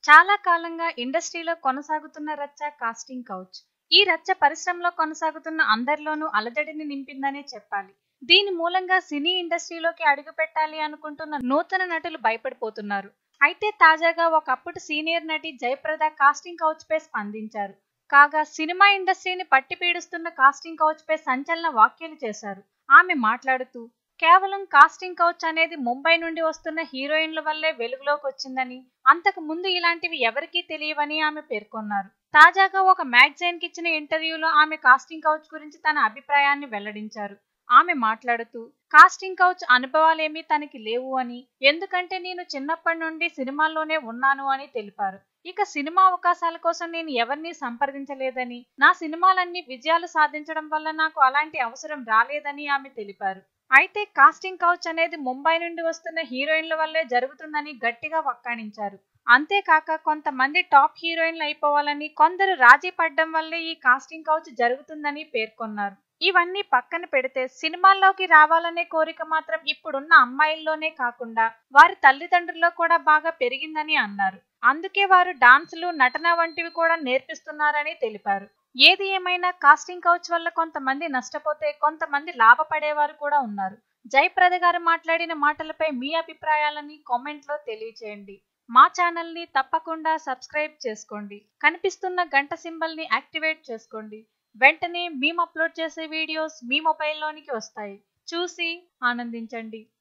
చాలా కాలంగా ఇండస్ట్రీలో కొనసాగుతున్న రచ్చ కాస్టింగ్ కౌచ్ ఈ రచ్చ పరిశ్రమలో కొనసాగుతున్న అందరిలోనూ అలజడిని నింపిందనే చెప్పాలి దీని మూలంగా సినీ ఇండస్ట్రీలోకి అడుగు పెట్టాలి అనుకుంటున్న నూతన నటులు భయపడిపోతున్నారు అయితే తాజాగా ఒకప్పుడు సీనియర్ నటి జయప్రద కాస్టింగ్ కౌచ్ పై స్పందించారు కాగా సినిమా ఇండస్ట్రీని పట్టి పీడిస్తున్న కాస్టింగ్ కౌచ్ పై సంచలన వ్యాఖ్యలు చేశారు ఆమె మాట్లాడుతూ కేవలం కాస్టింగ్ కౌచ్ అనేది ముంబై నుండి వస్తున్న హీరోయిన్ల వల్లే వెలుగులోకి వచ్చిందని అంతకు ముందు ఇలాంటివి ఎవరికీ తెలియవని ఆమె పేర్కొన్నారు తాజాగా ఒక మ్యాగజైన్ కి ఇచ్చిన ఇంటర్వ్యూలో ఆమె కాస్టింగ్ కౌచ్ గురించి తన అభిప్రాయాన్ని వెల్లడించారు ఆమె మాట్లాడుతూ కాస్టింగ్ కౌచ్ అనుభవాలేమీ తనకి లేవు అని ఎందుకంటే నేను చిన్నప్పటి నుండి సినిమాల్లోనే ఉన్నాను అని తెలిపారు ఇక సినిమా అవకాశాల కోసం నేను ఎవరిని సంప్రదించలేదని నా సినిమాలన్నీ విజయాలు సాధించడం వల్ల నాకు అలాంటి అవసరం రాలేదని ఆమె తెలిపారు అయితే కాస్టింగ్ కౌచ్ అనేది ముంబై నుండి వస్తున్న హీరోయిన్ల వల్లే జరుగుతుందని గట్టిగా వక్కాణించారు అంతేకాక కొంతమంది టాప్ హీరోయిన్లు అయిపోవాలని కొందరు రాజీ పడ్డం వల్లే ఈ కాస్టింగ్ కౌచ్ జరుగుతుందని పేర్కొన్నారు ఇవన్నీ పక్కన పెడితే సినిమాల్లోకి రావాలనే కోరిక మాత్రం ఇప్పుడున్న అమ్మాయిల్లోనే కాకుండా వారి తల్లిదండ్రుల్లో కూడా బాగా పెరిగిందని అన్నారు అందుకే వారు డాన్సులు నటన వంటివి కూడా నేర్పిస్తున్నారని తెలిపారు ఏది ఏమైనా కాస్టింగ్ కౌచ్ వల్ల కొంతమంది నష్టపోతే కొంతమంది లాభపడేవారు కూడా ఉన్నారు జయప్రద గారు మాట్లాడిన మాటలపై మీ అభిప్రాయాలని కామెంట్లో తెలియచేయండి మా ఛానల్ని తప్పకుండా సబ్స్క్రైబ్ చేసుకోండి కనిపిస్తున్న గంట సింబల్ని యాక్టివేట్ చేసుకోండి వెంటనే మేము అప్లోడ్ చేసే వీడియోస్ మీ మొబైల్లోనికి వస్తాయి చూసి ఆనందించండి